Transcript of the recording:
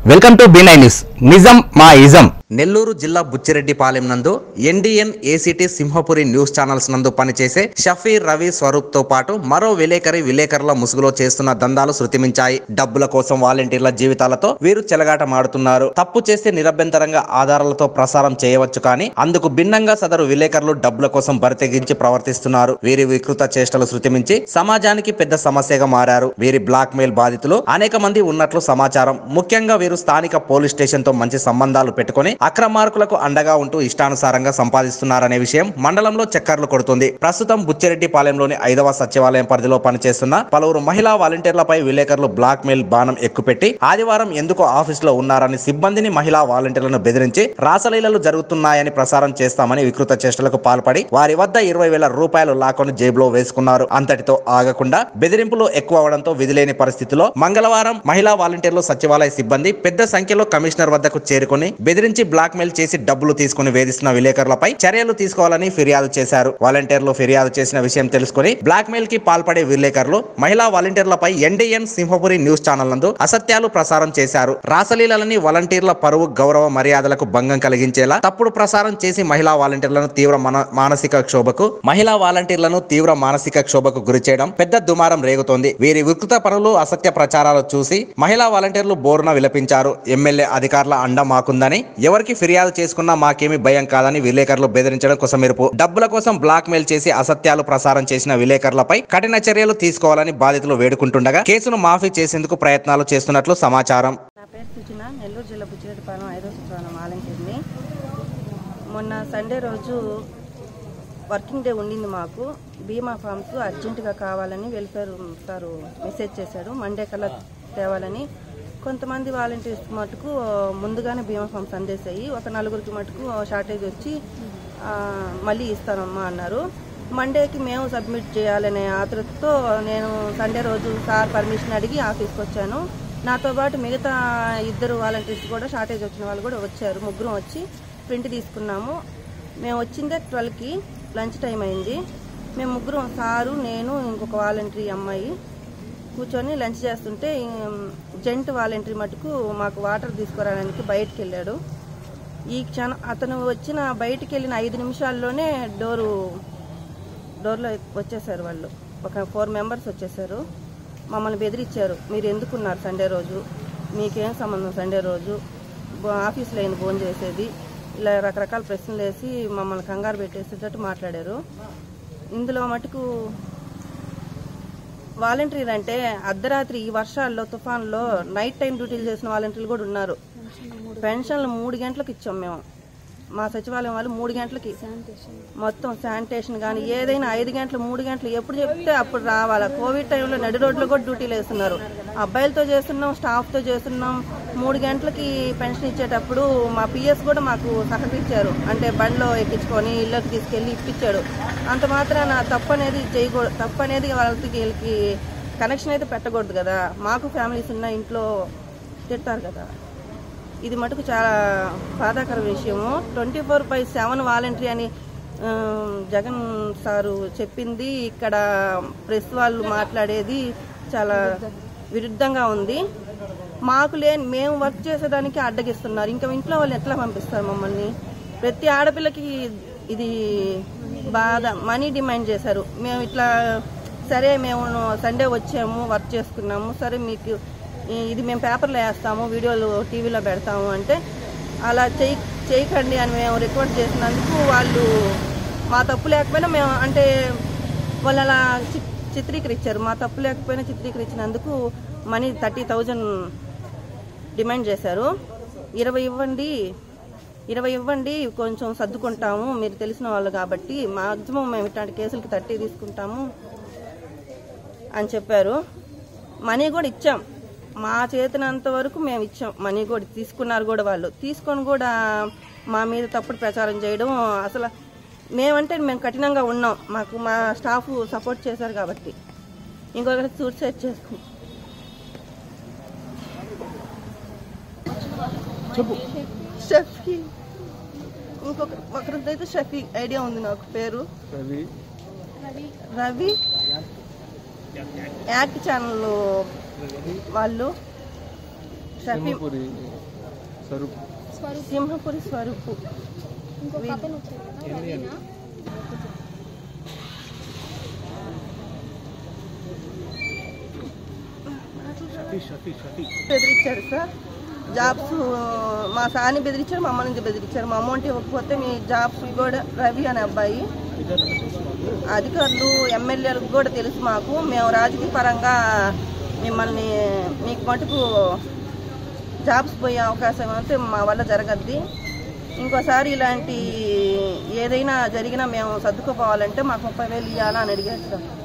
welcome to B nine news నిజం మా ఇజం నెల్లూరు జిల్లా బుచ్చిరెడ్డిపాలెం నందు NDN ACT Simhapuri news channels నందు పనిచేసే షఫీర్ రవి స్వరూప్ తో పాటు మరో విలేకరి విలేకరుల ముసుగులో చేస్తున్న దందాలు శృతిమించాయి డబ్బుల కోసం వాలంటీర్ల జీవితాలతో వీరు చెలగాటమాడుతున్నారు తప్పు చేస్తే నిరభ్యంతరంగా ఆధారాలతో ప్రసారం చేయవచ్చు కానీ అందుకు భిన్నంగా సదరు విలేకరులు డబ్బుల కోసం బరితెగించి ప్రవర్తిస్తున్నారు వీరి వికృత చేష్టలు శృతిమించి సమాజానికి పెద్ద సమస్యగా మారారు వీరి బ్లాక్ మెయిల్ బాధితులు అనేక మంది ఉన్నట్లు సమాచారం ముఖ్యంగా వీరు స్థానిక పోలీస్ స్టేషన్ తో మంచి సంబంధాలు పెట్టుకుని అక్రమార్కులకు అండగా ఉంటూ ఇష్టానుసారంగా సంపాదిస్తున్నారనే విషయం మండలంలో చక్కర్లు కొడుతుంది ప్రస్తుతం బుచ్చిరెడ్డిపాలెంలోని ఐదవ సచివాలయం పరిధిలో పనిచేస్తున్న పలువురు మహిళా వాలంటీర్లపై విలేకరులు బ్లాక్ మెయిల్ బాణం ఎక్కుపెట్టి ఆదివారం ఎందుకు ఆఫీసులో ఉన్నారని సిబ్బందిని మహిళా వాలంటీర్లను బెదిరించి రాసలీలలు జరుగుతున్నాయని ప్రసారం చేస్తామని వికృత చేష్టలకు పాల్పడి వారి వద్ద ఇరవై వేల రూపాయలు లాక్కొని జేబులో వేసుకున్నారు అంతటితో ఆగకుండా బెదిరింపులు ఎక్కువ అవడంతో విధిలేని పరిస్థితిలో మంగళవారం మహిళా వాలంటీర్లు సచివాలయ సిబ్బంది పెద్ద సంఖ్యలో కమిషనర్ వద్దకు చేరుకుని బెదిరించి బ్లాక్ మెయిల్ చేసి డబ్బులు తీసుకుని వేధిస్తున్న విలేకరులపై చర్యలు తీసుకోవాలని ఫిర్యాదు చేశారు వాలంటీర్లు ఫిర్యాదు చేసిన విషయం తెలుసుకుని బ్లాక్ మెయిల్ కి పాల్పడే విలేకరులు మహిళా వాలంటీర్లపై ఎన్డీఎన్ సింహపురి న్యూస్ ఛానల్ నందు అసత్యాలు ప్రసారం చేశారు రాసలీలని వాలంటీర్ల పరువు గౌరవ మర్యాదలకు భంగం కలిగించేలా తప్పుడు ప్రసారం చేసి మహిళా వాలంటీర్లను తీవ్ర మన- మానసిక క్షోభకు మహిళా వాలంటీర్లను తీవ్ర మానసిక క్షోభకు గురి చేయడం పెద్ద దుమారం రేగుతోంది వీరి వికృత పనులు అసత్య ప్రచారాలు చూసి మహిళా వాలంటీర్లు బోరున విలపించారు ఎమ్మెల్యే అధికారుల అండ మాకుందని ఎవరికి ఫిర్యాదు చేసుకున్నా మాకేమీ భయం కాదని విలేకరులు బెదిరించడం కొసమెరుపు డబ్బుల కోసం బ్లాక్ మెయిల్ చేసి అసత్యాలు ప్రసారం చేసిన విలేకరులపై కఠిన చర్యలు తీసుకోవాలని బాధితులు వేడుకుంటుండగా కేసును మాఫీ చేసేందుకు ప్రయత్నాలు చేస్తున్నట్లు సమాచారం నా పేరు సుజన నెల్లూరు జిల్లా బుచ్చిరెడ్డిపాలెం ఐదో శుక్రవారం ఆలంకింది మొన్న సండే రోజు వర్కింగ్ డే ఉండింది మాకు బీమా ఫామ్స్ అర్జెంటుగా కావాలని వెల్ఫేర్ సారు మెసేజ్ చేశాడు మండే కల్లా తేవాలని కొంతమంది వాలంటీర్స్ మటుకు ముందుగానే బీమా ఫామ్స్ అందేశాయి ఒక నలుగురికి మటుకు షార్టేజ్ వచ్చి ఆ, మళ్ళీ ఇస్తానమ్మా అన్నారు మండేకి మేము సబ్మిట్ చేయాలనే ఆతృతతో నేను సండే రోజు సార్ పర్మిషన్ అడిగి ఆఫీస్కి వచ్చాను నాతో పాటు మిగతా ఇద్దరు వాలంటీర్స్ కూడా షార్టేజ్ వచ్చిన వాళ్ళు కూడా వచ్చారు ముగ్గురం వచ్చి ప్రింట్ తీసుకున్నాము మేము వచ్చిందే ట్వెల్వ్కి లంచ్ టైం అయింది మేము ముగ్గురం సారు నేను ఇంకొక వాలంటరీ అమ్మాయి కూర్చొని లంచ్ చేస్తుంటే జెంట్ వాలంటరీ మటుకు మాకు వాటర్ తీసుకురావడానికి బయటికి వెళ్ళాడు ఈ క్షణం అతను వచ్చిన బయటికి వెళ్ళిన ఐదు నిమిషాల్లోనే డోరు డోర్లో వచ్చేసారు వాళ్ళు ఒక ఫోర్ మెంబర్స్ వచ్చేసారు మమ్మల్ని బెదిరించారు మీరు ఎందుకున్నారు సండే రోజు మీకేం సంబంధం సండే రోజు బో- ఆఫీస్లో అయిన ఫోన్ చేసేది ఇలా రకరకాల ప్రశ్నలు వేసి మమ్మల్ని కంగారు పెట్టేసేటట్టు మాట్లాడారు ఇందులో మటుకు వాలంటీర్ అంటే అర్ధరాత్రి ఈ వర్షాల్లో తుఫాన్లో నైట్ టైం డ్యూటీలు చేసిన వాలంటీర్లు కూడా ఉన్నారు పెన్షన్లు మూడు గంటలకు ఇచ్చాం మేము మా సచివాలయం వాళ్ళు మూడు గంటలకి మొత్తం శానిటేషన్ కానీ ఏదైనా ఐదు గంటలు మూడు గంటలు ఎప్పుడు చెప్తే అప్పుడు రావాలా కోవిడ్ టైంలో నడి రోడ్లో కూడా డ్యూటీలు వేస్తున్నారు అబ్బాయిలతో చేస్తున్నాం స్టాఫ్తో చేస్తున్నాం మూడు గంటలకి పెన్షన్ ఇచ్చేటప్పుడు మా పిఎస్ కూడా మాకు సహకరించారు అంటే బండిలో ఎక్కించుకొని ఇళ్ళకి తీసుకెళ్ళి ఇప్పించాడు అంత మాత్రాన తప్పు అనేది చేయకూడదు తప్పు అనేది వాళ్ళకి వీళ్ళకి కనెక్షన్ అయితే పెట్టకూడదు కదా మాకు ఫ్యామిలీస్ ఉన్న ఇంట్లో తిడతారు కదా ఇది మటుకు చాలా బాధాకర విషయము twenty four by seven voluntary అని ఆ, జగన్ సారు చెప్పింది ఇక్కడ ప్రెస్ వాళ్ళు మాట్లాడేది చాలా విరుద్ధంగా ఉంది మాకు లేని మేము వర్క్ చేసేదానికి అడ్డగిస్తున్నారు ఇంకా ఇంట్లో వాళ్ళు ఎట్లా పంపిస్తారు మమ్మల్ని ప్రతి ఆడపిల్లకి ఇది బాధ మనీ డిమాండ్ చేశారు మేము ఇట్లా సరే మేము సండే వచ్చాము వర్క్ చేసుకున్నాము సరే మీకు ఈ- ఇది మేము పేపర్లో వేస్తాము వీడియోలు టీవీలో పెడతాము అంటే అలా చేయి చేయకండి అని మేము రిక్వెస్ట్ చేసినందుకు వాళ్ళు మా తప్పు లేకపోయినా మేము అంటే వాళ్ళు అలా చి- చిత్రీకరించారు మా తప్పు లేకపోయినా చిత్రీకరించినందుకు మనీ థర్టీ థౌజండ్ డిమాండ్ చేశారు ఇరవై ఇవ్వండి ఇరవై ఇవ్వండి కొంచెం సర్దుకుంటాము మీరు తెలిసిన వాళ్ళు కాబట్టి మాక్సిమం మేము ఇట్లాంటి కేసులకి థర్టీ తీసుకుంటాము అని చెప్పారు మనీ కూడా ఇచ్చాం మా చేతినంత వరకు మేము ఇచ్చాం మనీ కూడా తీసుకున్నారు కూడా వాళ్ళు తీసుకొని కూడా మా మీద తప్పుడు ప్రచారం చేయడం అసలు మేమంటే మేము కఠినంగా ఉన్నాం మాకు మా స్టాఫ్ సపోర్ట్ చేశారు కాబట్టి ఇంకొకటి సూసైడ్ చేసుకున్నాం షఫీ ఇంకొక ఒకరిదైతే షఫీ ఐడియా ఉంది నాకు పేరు రవి యాక్ట్ ఛానల్ వాళ్ళు షఫీ స్వరూప్ సింహపురి స్వరూపు ఇంకొక అతను వచ్చాడు కదా రవీనా సతీష్ సతీష్ సతీష్ బెదిరించాడు సార్ జాబ్స్ మా సాని బెదిరించారు మమ్మల్ని బెదిరించారు మా అమౌంట్ ఇవ్వకపోతే మీ జాబ్స్ కూడా రవి అనే అబ్బాయి అధికారులు ఎమ్మెల్యేలకు కూడా తెలుసు మాకు మేము రాజకీయ పరంగా మిమ్మల్ని మీకు మటుకు జాబ్స్ పోయే అవకాశం అయితే మా వల్ల జరగద్ది ఇంకోసారి ఇలాంటి ఏదైనా జరిగినా మేము సర్దుకుపోవాలంటే మాకు ముప్పై వేలు ఇవ్వాలా అని అడిగారు సార్